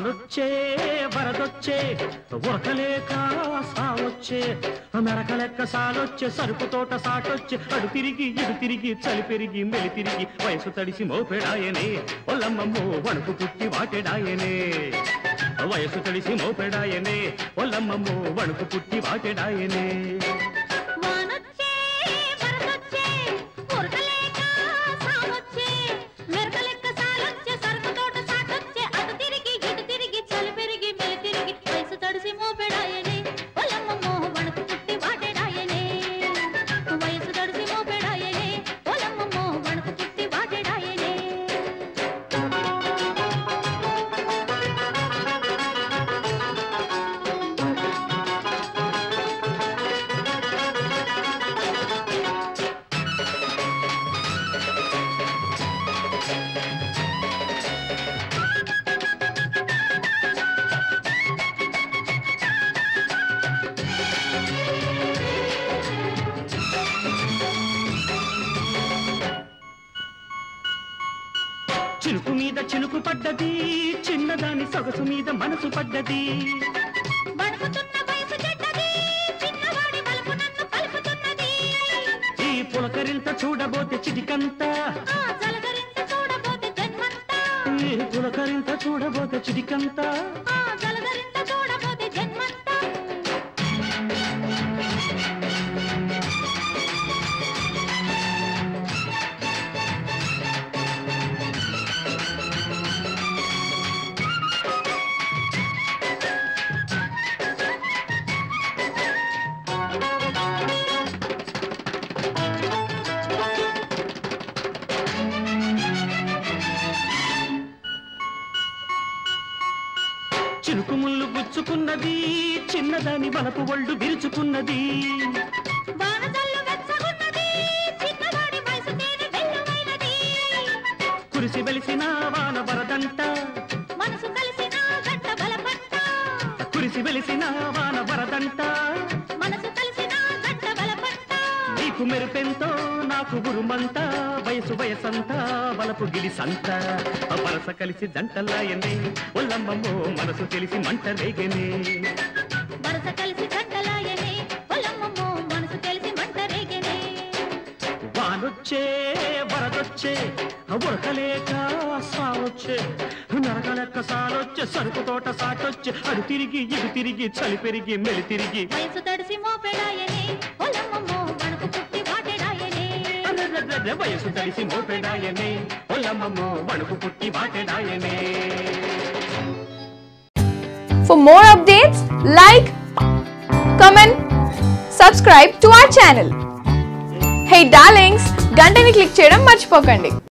వానొచ్చే వరదొచ్చే ఉరకలేక సావొచ్చే మెరకలెక్క సాలొచ్చే సరుకు తోట సాటొచ్చే అడు తిరిగి ఇడు తిరిగి చలి పెరిగి మెలి తిరిగి వయసు తడిసి మోపెడాయనే ఒల్లమ్మమ్మో వణుకు పుట్టి వాటెడాయనే వయసు తడిసి మోపెడాయనే ఒల్లమ్మమ్మో వణుకు పుట్టి వాటెడాయనే వానొచ్చే వరదొచ్చే ఉరకలేక సావొచ్చే మెరకలెక్క సాలొచ్చే సరుకు తోట సాటొచ్చే అటు తిరిగి ఇటు తిరిగి చలి పెరిగి మెలి తిరిగి వయసు తడిసి మోపెడాయనే ఒలమ్మమ్మో వణుకు పుట్టి వాటెడాయనే వయసు తడిసి మోపెడాయనే ఒలమ్మమ్మో వణుకు పుట్టి వాటెడాయనే చినుకు మీద చినుకు పడ్డది చిన్నదాని సొగసు మీద మనసు పడ్డది వణుకుతున్న వయసు చెడ్డది చిన్నవాడి బలుపు నన్ను కలుపుతున్నది ఈ పులకరింత చూడబోతే చిటికంత ఆ జలధరింత చూడబోతే జన్మంతా ఈ పులకరింత చూడబోతే చిటికంత ఆ జలధరింత చూడబోతే జన్మంతా చినుకు ముళ్ళు గుచ్చుకున్నది చిన్నదాని వలపు ఒళ్ళు విరుచుకున్నది వానజల్లు వెచ్చగున్నది చిన్నవాడి వయసు తేనె వెల్లువైనది కురిసి వెలిసిన వాన వరదంట మనసు కలిసిన గంట బలపంట కురిసి వెలిసిన వాన వరదంట మనసు కలిసిన గంట బలపంట నీకు మెరుపెంతో నాకు గురుమంత వయసు వయసంతా వలపు గిలిసంత ఆ వరస కలిసి జంటలాయనే ఒల్లమ్మమ్మో మనసు తెలిసి మంట రేగనే వరస కలిసి గంటలాయనే పొలమ్మమ్మో మనసు తెలిసి మంట రేగెనే వానొచ్చే వరదొచ్చే ఉరకలేక సావొచ్చే నరకలెక్క సాలొచ్చే సరుకు తోట సాటొచ్చే అడు తిరిగి ఇడు తిరిగి చలి పెరిగి మెలి తిరిగి వయసు తడిసి మోపెడాయనే పొలమ్మమ్మో మనకు పుట్టి వాటెడాయనే అర్రర్రర్ర వయసు తడిసి మోపెడాయనే ఒల్లమ్మమ్మో వణుకు పుట్టి వాటెడాయనే For more updates, like, comment, subscribe to our channel. Hey darlings, గంటని click చేయడం మర్చిపోకండి